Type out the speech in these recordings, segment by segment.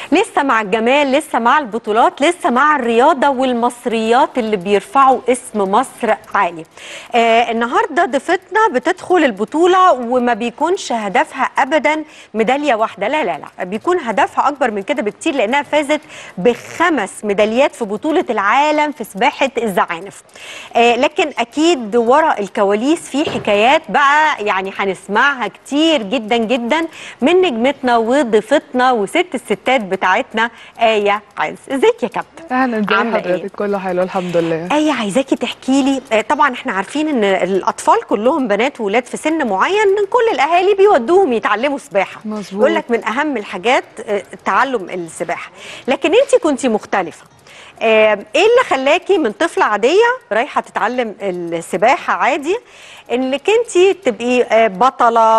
لسه مع الجمال لسه مع البطولات لسه مع الرياضة والمصريات اللي بيرفعوا اسم مصر عالي آه النهاردة ضيفتنا بتدخل البطولة وما بيكونش هدفها أبدا ميدالية واحدة لا لا لا بيكون هدفها أكبر من كده بكتير لأنها فازت بخمس ميداليات في بطولة العالم في سباحة الزعانف آه لكن أكيد ورا الكواليس في حكايات بقى يعني هنسمعها كتير جدا جدا من نجمتنا وضيفتنا وست الستات بتاعتنا آية عز ازيك يا كابتن اهلا ازي عاملة حضرتك إيه؟ كله حلو الحمد لله آية عايزاكي تحكي لي آه، طبعا احنا عارفين ان الاطفال كلهم بنات وولاد في سن معين من كل الاهالي بيودوهم يتعلموا سباحه مظبوط. يقول لك من اهم الحاجات آه، تعلم السباحه لكن انت كنتي مختلفه آه، ايه اللي خلاكي من طفله عاديه رايحه تتعلم السباحه عادي انك انت تبقي آه، بطله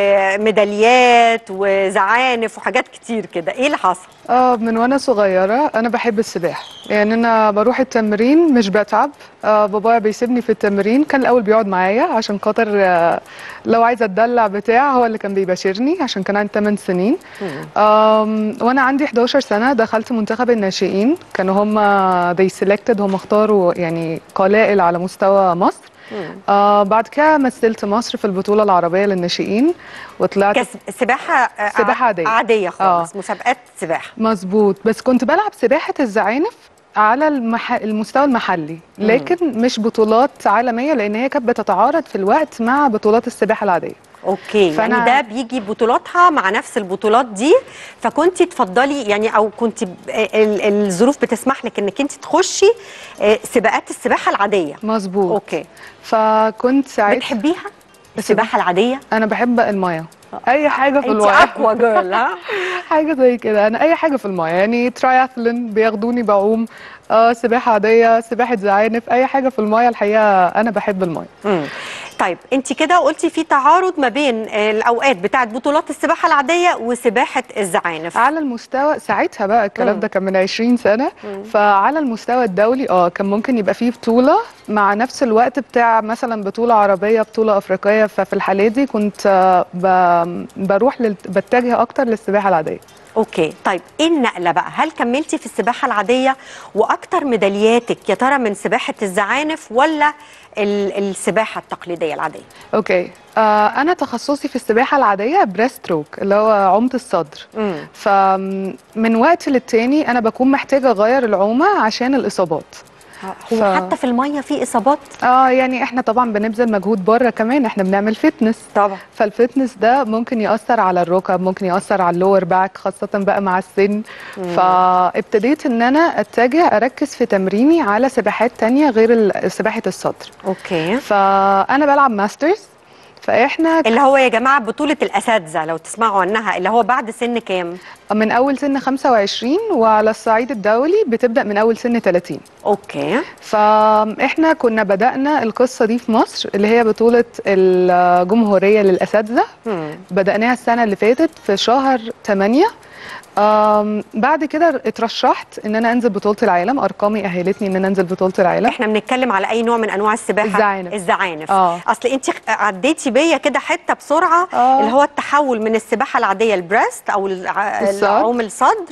وميداليات وزعانف وحاجات كتير كده ايه اللي حصل اه من وانا صغيره انا بحب السباحه يعني انا بروح التمرين مش بتعب آه بابايا بيسيبني في التمرين كان الاول بيقعد معايا عشان خاطر آه لو عايزه اتدلع بتاع هو اللي كان بيباشرني عشان كان عندي 8 سنين آم، وانا عندي 11 سنه دخلت منتخب الناشئين كانوا هم they selected هم اختاروا يعني قلائل على مستوى مصر آه بعد كده مثلت مصر في البطوله العربيه للناشئين وطلعت كس- سباحه آه، سباحة عادية. عاديه خالص مسابقات سباحه مظبوط بس كنت بلعب سباحة الزعانف على المح... المستوى المحلي لكن مش بطولات عالمية لأن هي كانت بتتعارض في الوقت مع بطولات السباحة العادية اوكي فأنا- يعني ده بيجي بطولاتها مع نفس البطولات دي فكنت تفضلي يعني او كنت ب- ال- الظروف بتسمح لك انك انت تخشي آه، سباقات السباحه العاديه مظبوط اوكي فكنت ساعتها بتحبيها السباحه العاديه أنا بحب المايه أي حاجة في انت المايه اقوى جيرل ها حاجة زي كده أنا أي حاجة في المايه يعني تراياثلون بياخدوني بعوم آه سباحة عادية سباحة زعانف أي حاجة في المايه الحقيقة أنا بحب المايه مم. طيب انت كده قلتي في تعارض ما بين آه، الاوقات بتاعت بطولات السباحه العاديه وسباحه الزعانف على المستوى ساعتها بقى الكلام مم. ده كان من 20 سنه فعلى المستوى الدولي اه كان ممكن يبقى فيه بطوله مع نفس الوقت بتاع مثلا بطوله عربيه بطوله افريقيه ففي الحالات دي كنت آه، ب- بروح لل... بتجه اكتر للسباحه العاديه اوكي طيب ايه النقله بقى هل كملتي في السباحه العاديه واكتر ميدالياتك يا ترى من سباحه الزعانف ولا ال- السباحه التقليديه العاديه اوكي آه انا تخصصي في السباحه العاديه بريست ستروك اللي هو عومه الصدر امم فمن وقت للتاني انا بكون محتاجه اغير العومه عشان الاصابات هو ف- حتى في الميه في اصابات اه يعني احنا طبعا بنبذل مجهود بره كمان احنا بنعمل فتنس طبعا فالفتنس ده ممكن يأثر على الركب ممكن يأثر على اللور باك خاصة بقى مع السن فابتديت ان انا اتجه اركز في تمريني على سباحات تانية غير ال- سباحة الصدر اوكي فانا بلعب ماسترز فاحنا اللي هو يا جماعه بطوله الاساتذه لو تسمعوا عنها اللي هو بعد سن كام من اول سن 25 وعلى الصعيد الدولي بتبدأ من اول سن 30 اوكي فاحنا كنا بدأنا القصة دي في مصر اللي هي بطولة الجمهورية للأساتذة مم. بدأناها السنة اللي فاتت في شهر 8 أم بعد كده اترشحت ان انا انزل بطولة العالم ارقامي اهلتني ان انا انزل بطولة العالم احنا بنتكلم على اي نوع من انواع السباحه الزعانف. الزعانف آه. اصل انت عديتي بيا كده حته بسرعه آه. اللي هو التحول من السباحه العاديه البريست او الع- الصدر. العوم الصدر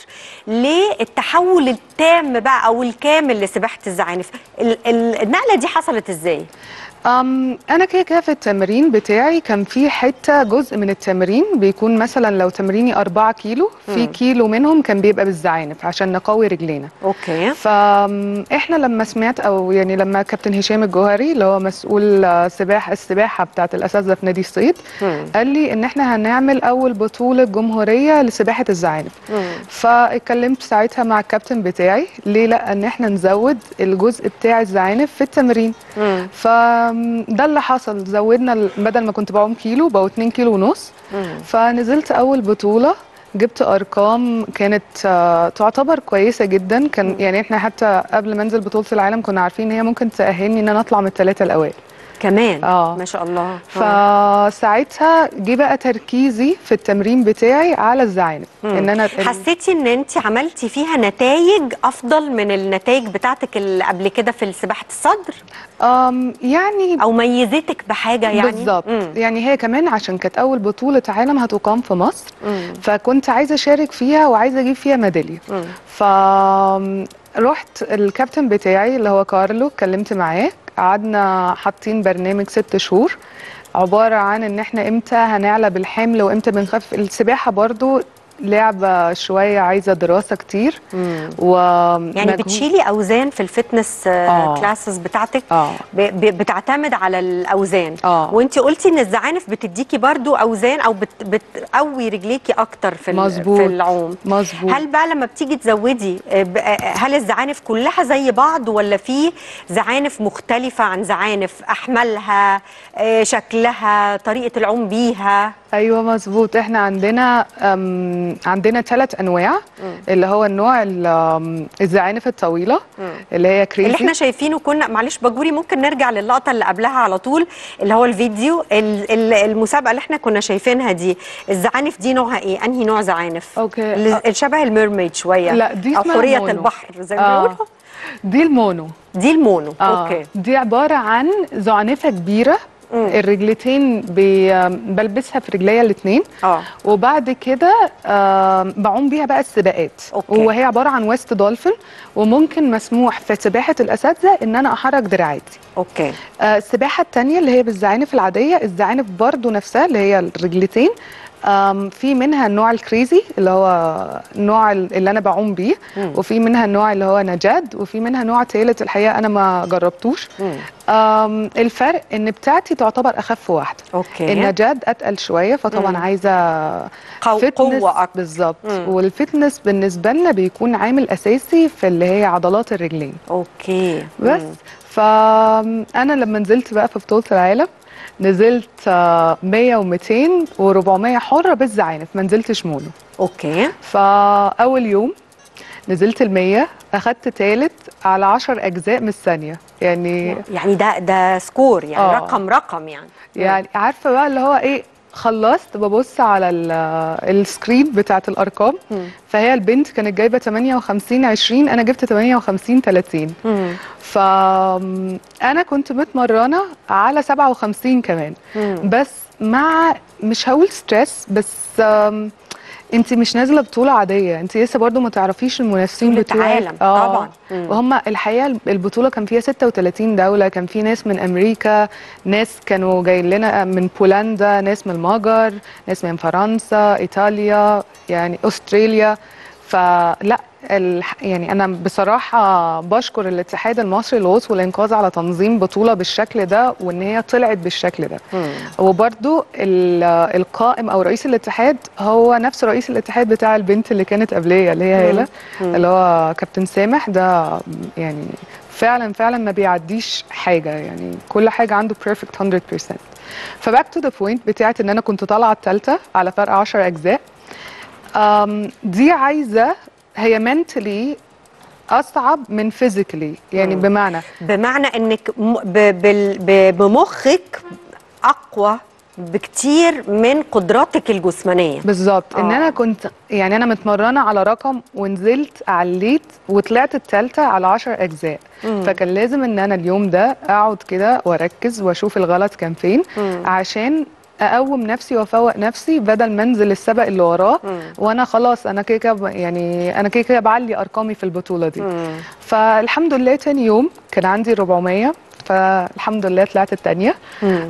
للتحول التام بقى او الكامل لسباحه الزعانف ال- ال- النقله دي حصلت ازاي أم انا كده كده في التمرين بتاعي كان في حته جزء من التمرين بيكون مثلا لو تمريني 4 كيلو في كيلو منهم كان بيبقى بالزعانف عشان نقوي رجلينا اوكي فاحنا لما سمعت او يعني لما كابتن هشام الجوهري اللي هو مسؤول آه، سباحه السباحه بتاعه الاساتذه في نادي الصيد مم. قال لي ان احنا هنعمل اول بطوله جمهوريه لسباحه الزعانف مم. فاتكلمت ساعتها مع الكابتن بتاعي ليه لا ان احنا نزود الجزء بتاع الزعانف في التمرين مم. فده اللي حصل زودنا ال- بدل ما كنت بعوم كيلو بقوا 2 كيلو ونص مم. فنزلت اول بطوله جبت ارقام كانت آه، تعتبر كويسه جدا كان يعني احنا حتى قبل ما انزل بطوله العالم كنا عارفين ان هي ممكن تاهلني ان انا اطلع من الثلاثه الاوائل كمان آه. ما شاء الله آه. فساعتها جه بقى تركيزي في التمرين بتاعي على الزعانف ان انا حسيتي ان انت عملتي فيها نتائج افضل من النتائج بتاعتك اللي قبل كده في سباحه الصدر أم يعني او ميزتك بحاجه يعني بالظبط مم. يعني هي كمان عشان كانت اول بطوله عالم هتقام في مصر مم. فكنت عايزه اشارك فيها وعايزه اجيب فيها ميداليه مم. ف رحت الكابتن بتاعي اللي هو كارلو اتكلمت معاه قعدنا حاطين برنامج ست شهور عباره عن ان احنا امتى هنعلى بالحمل وامتى بنخف السباحه برضو لعبه شويه عايزه دراسه كتير مم. و يعني بتشيلي اوزان في الفتنس آه. كلاسز بتاعتك اه ب- ب- بتعتمد على الاوزان اه وانت قلتي ان الزعانف بتديكي برضو اوزان او بت بتقوي رجليكي اكتر في ال- مظبوط. في العوم مظبوط هل بقى لما بتيجي تزودي آه، ب- آه، هل الزعانف كلها زي بعض ولا في زعانف مختلفة عن زعانف أحمالها آه، شكلها طريقة العوم بيها ايوه مظبوط احنا عندنا أم، عندنا ثلاث انواع اللي هو النوع ال- أم، الزعانف الطويله اللي هي كريزي اللي احنا شايفينه كنا معلش بجوري ممكن نرجع للقطة اللي قبلها على طول اللي هو الفيديو ال- ال- المسابقة اللي احنا كنا شايفينها دي الزعانف دي نوعها ايه انهي نوع زعانف اوكي اللي- الشبه الميرميد شوية لا، دي او اسمها حورية مونو. البحر زي ما آه. بيقولوا دي المونو دي المونو آه. اوكي دي عباره عن زعنفه كبيره مم. الرجلتين بي- بلبسها في رجليا الاثنين اه وبعد كده آم، بعوم بيها بقى السباقات أوكي. وهي عباره عن ويست دولفين وممكن مسموح في سباحه الاساتذه ان انا احرك دراعاتي اوكي آه، السباحه الثانيه اللي هي بالزعانف العاديه الزعانف برضو نفسها اللي هي الرجلتين آم، في منها النوع الكريزي اللي هو النوع ال- اللي انا بعوم بيه مم. وفي منها النوع اللي هو نجاد وفي منها نوع ثالث الحقيقه انا ما جربتوش مم. آم، الفرق ان بتاعتي تعتبر اخف واحده اوكي النجاد اتقل شويه فطبعا مم. عايزه قو- فتنس قوة أكتر بالظبط مم. والفتنس بالنسبه لنا بيكون عامل اساسي في اللي هي عضلات الرجلين اوكي بس مم. فانا لما نزلت بقى في بطوله العالم نزلت آه، 100 و200 و400 حره بالزعانف ما نزلتش مونو اوكي فاول يوم نزلت ال 100 اخدت ثالث على 10 اجزاء من الثانيه يعني يعني ده ده سكور يعني آه. رقم رقم يعني يعني عارفه بقى اللي هو ايه خلصت ببص على ال- السكرين بتاعت الارقام مم. فهي البنت كانت جايبه 58 20 انا جبت 58 30 مم. فانا كنت متمرنه على 57 كمان مم. بس مع مش هقول ستريس بس انت مش نازله بطوله عاديه انت لسه برضو ما تعرفيش المنافسين بطولة بتوعك عالم، طبعاً. مم. وهم الحقيقه البطوله كان فيها 36 دوله كان في ناس من امريكا ناس كانوا جايين لنا من بولندا ناس من المجر ناس من فرنسا ايطاليا يعني استراليا فلا الح... يعني انا بصراحه بشكر الاتحاد المصري للغوص والانقاذ على تنظيم بطوله بالشكل ده وان هي طلعت بالشكل ده مم. وبرده القائم او رئيس الاتحاد هو نفس رئيس الاتحاد بتاع البنت اللي كانت قبليه اللي هي هاله مم. اللي هو كابتن سامح ده يعني فعلا فعلا ما بيعديش حاجه يعني كل حاجه عنده بيرفكت 100% فباك تو ذا بوينت بتاعت ان انا كنت طالعه الثالثه على فرق 10 اجزاء أم، دي عايزه هي منتلي اصعب من فيزيكالي يعني مم. بمعنى بمعنى انك م- ب- بال- ب- بمخك اقوى بكتير من قدراتك الجسمانيه بالظبط ان آه. انا كنت يعني انا متمرنه على رقم ونزلت عليت وطلعت الثالثه على 10 اجزاء مم. فكان لازم ان انا اليوم ده اقعد كده واركز واشوف الغلط كان فين مم. عشان اقوم نفسي وافوق نفسي بدل ما انزل السبق اللي وراه مم. وانا خلاص انا كده كده ب- يعني انا كده كده بعلي ارقامي في البطوله دي مم. فالحمد لله تاني يوم كان عندي 400 فالحمد لله طلعت الثانيه مم.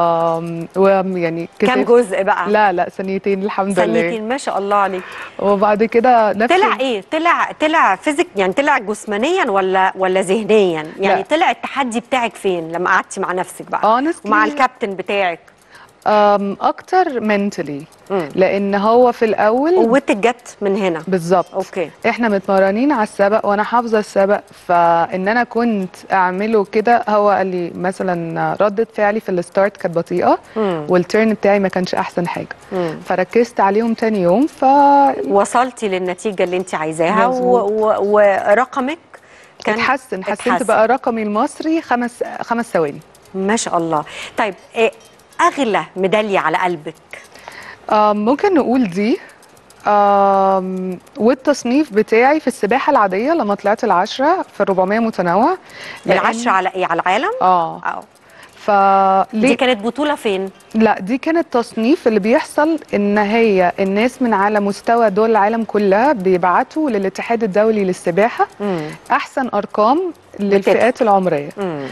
ويعني كم جزء بقى لا لا ثانيتين الحمد لله ثانيتين ما شاء الله عليك وبعد كده نفس طلع ايه طلع طلع فيزيك يعني طلع جسمانيا ولا ولا ذهنيا يعني لا. طلع التحدي بتاعك فين لما قعدتي مع نفسك بقى honestly ومع الكابتن بتاعك أم اكتر منتلي مم. لان هو في الاول قوتك جت من هنا بالظبط اوكي احنا متمرنين على السبق وانا حافظه السبق فان انا كنت اعمله كده هو قال لي مثلا ردة فعلي في الستارت كانت بطيئه مم. والتيرن بتاعي ما كانش احسن حاجه مم. فركزت عليهم تاني يوم ف وصلتي للنتيجه اللي انت عايزاها و- مظبوط. و- ورقمك كان اتحسن حسنت اتحسن. بقى رقمي المصري خمس خمس ثواني ما شاء الله طيب آه، اغلى ميداليه على قلبك آم، ممكن نقول دي آم، والتصنيف بتاعي في السباحة العادية لما طلعت العشرة في 400 متنوع لأن- العشرة على ايه على العالم اه اه دي فليه كانت بطوله فين لا دي كانت تصنيف اللي بيحصل ان هي الناس من على مستوى دول العالم كلها بيبعتوا للاتحاد الدولي للسباحة مم. احسن ارقام للفئات العمرية مم.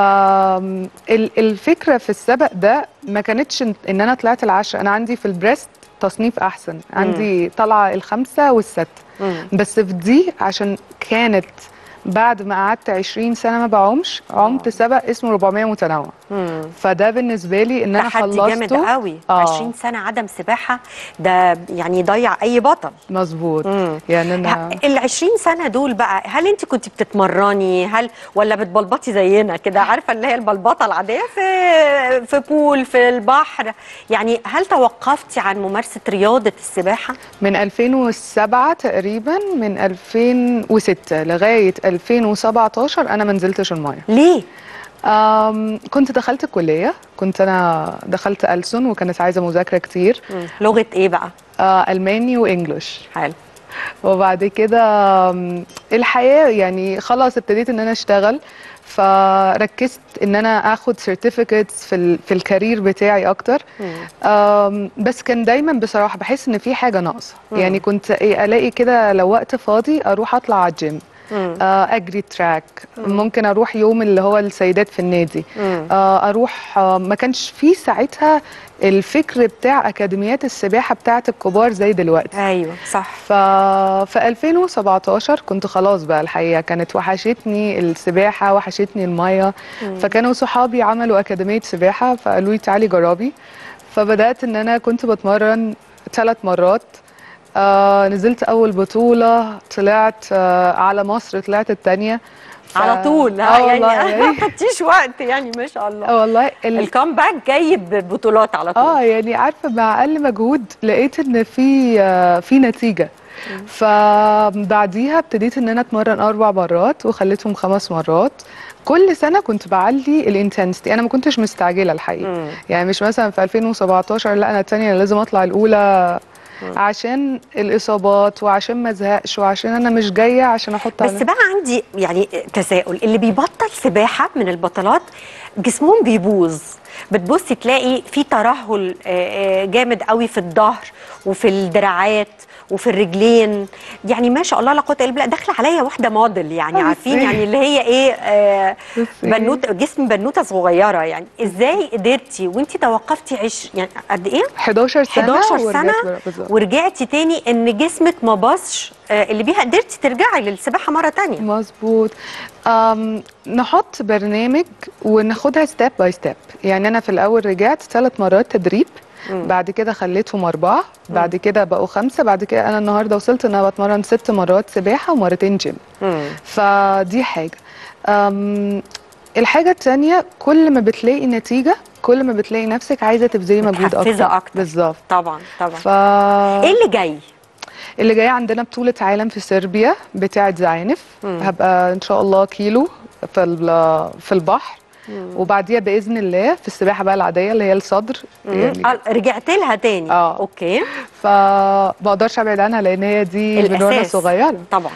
فالفكرة في السبق ده ما كانتش ان إن انا طلعت العشرة انا عندي في البريست تصنيف احسن عندي طالعة الخمسة والستة مم. بس في دي عشان كانت بعد ما قعدت 20 سنة ما بعومش عمت سبق اسمه 400 متنوع مم. فده بالنسبة لي ان انا تحدي جامد خلصته قوي آه. 20 سنه عدم سباحه ده يعني يضيع اي بطل مظبوط مم. يعني انا ال 20 سنه دول بقى هل انت كنت بتتمرني هل ولا بتبلبطي زينا كده عارفه اللي هي البلبطه العاديه في في بول في البحر يعني هل توقفتي عن ممارسه رياضه السباحه من 2007 تقريبا من 2006 لغاية 2017 انا ما نزلتش المايه ليه أم كنت دخلت الكلية كنت انا دخلت ألسن وكانت عايزة مذاكرة كتير مم. لغه ايه بقى آه ألماني وإنجلش حلو وبعد كده آم، الحياة يعني خلاص ابتديت ان انا اشتغل فركزت ان انا اخد سيرتيفيكتس في ال في الكارير بتاعي اكتر آم، بس كان دايما بصراحة بحس ان في حاجة ناقصة يعني كنت ايه الاقي كده لو وقت فاضي اروح اطلع على الجيم مم. آه، اجري تراك ممكن اروح يوم اللي هو السيدات في النادي مم. آه، اروح آه، ما كانش في ساعتها الفكر بتاع اكاديميات السباحه بتاعت الكبار زي دلوقتي ايوه صح ف في 2017 كنت خلاص بقى الحقيقه كانت وحشتني السباحه وحشتني الميه فكانوا صحابي عملوا اكاديميه سباحه فقالوا لي تعالي جربي فبدات ان انا كنت بتمرن ثلاث مرات آه نزلت اول بطوله طلعت آه على مصر طلعت الثانيه ف... على طول اه ها والله يعني ما يعني خدتيش وقت يعني ما شاء الله اه والله ال... الكامباك جاي ببطولات على طول اه يعني عارفه مع اقل مجهود لقيت ان في آه، في نتيجه فبعديها ابتديت ان انا اتمرن اربع مرات وخليتهم خمس مرات كل سنه كنت بعلي الانتنسيتي انا ما كنتش مستعجله الحقيقه مم. يعني مش مثلا في 2017 لا انا التانية لازم اطلع الاولى عشان الاصابات وعشان ما ازهقش وعشان انا مش جايه عشان احط بس بقى عندي يعني تساؤل اللي بيبطل سباحه من البطلات جسمهم بيبوظ بتبصي تلاقي في ترهل آه، آه، جامد قوي في الظهر وفي الدراعات وفي الرجلين يعني ما شاء الله لا قوه الا بالله داخله عليا واحده موديل يعني آه، عارفين بصي. يعني اللي هي ايه آه بصي. بنوته جسم بنوته صغيره يعني ازاي قدرتي وانت توقفتي عش يعني قد ايه 11 سنه 11 ورجعت سنه بقى بالظبط. ورجعتي تاني ان جسمك ما باظش آه، اللي بيها قدرتي ترجعي للسباحه مره تانية مظبوط أم نحط برنامج وناخدها ستيب باي ستيب يعني انا في الاول رجعت ثلاث مرات تدريب مم. بعد كده خليتهم اربعه بعد كده بقوا خمسه بعد كده انا النهارده وصلت ان انا بتمرن ست مرات سباحه ومرتين جيم مم. فدي حاجه أم الحاجه الثانيه كل ما بتلاقي نتيجه كل ما بتلاقي نفسك عايزه تبذلي مجهود متحفزة اكتر أكتر. بالظبط طبعا طبعا ف ايه اللي جاي اللي جاي عندنا بطولة عالم في صربيا بتاعة زعانف مم. هبقى إن شاء الله كيلو في ال- في البحر وبعديها بإذن الله في السباحة بقى العادية اللي هي الصدر يعني آه، رجعت لها تاني آه. اوكي فبقدرش أبعد عنها لأن هي دي من وأنا الأساس. صغيرة طبعا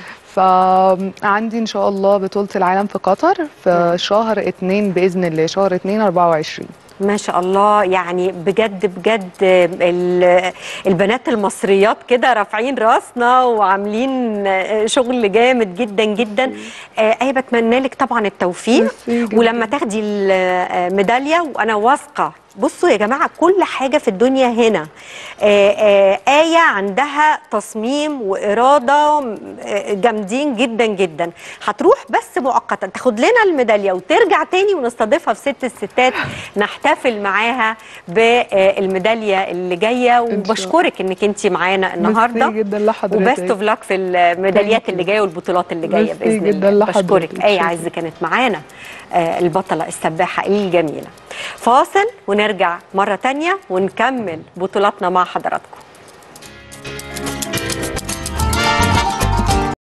فعندي إن شاء الله بطولة العالم في قطر في شهر اتنين بإذن الله شهر اتنين أربعة وعشرين ما شاء الله يعني بجد بجد ال- البنات المصريات كده رافعين راسنا وعاملين شغل جامد جدا جدا آه، ايه بتمنى لك طبعا التوفيق ميرسي جداً. ولما تاخدي الميداليه وانا واثقه بصوا يا جماعه كل حاجه في الدنيا هنا آه، آه، آية عندها تصميم وإرادة آه، جامدين جدا جدا هتروح بس مؤقتا تاخد لنا الميدالية وترجع تاني ونستضيفها في ست الستات نحتفل معاها بالميدالية اللي جاية الله. وبشكرك انك انت معانا النهارده ميرسي جدا لحضرتك وبيست اوف لك في الميداليات Thank you. اللي جايه والبطولات اللي جايه ميرسي باذن جداً الله لحضرتك. بشكرك ايه شكراً. عز كانت معانا آه، البطله السباحه الجميله فاصل ونرجع مره تانية ونكمل بطولاتنا مع حضراتكم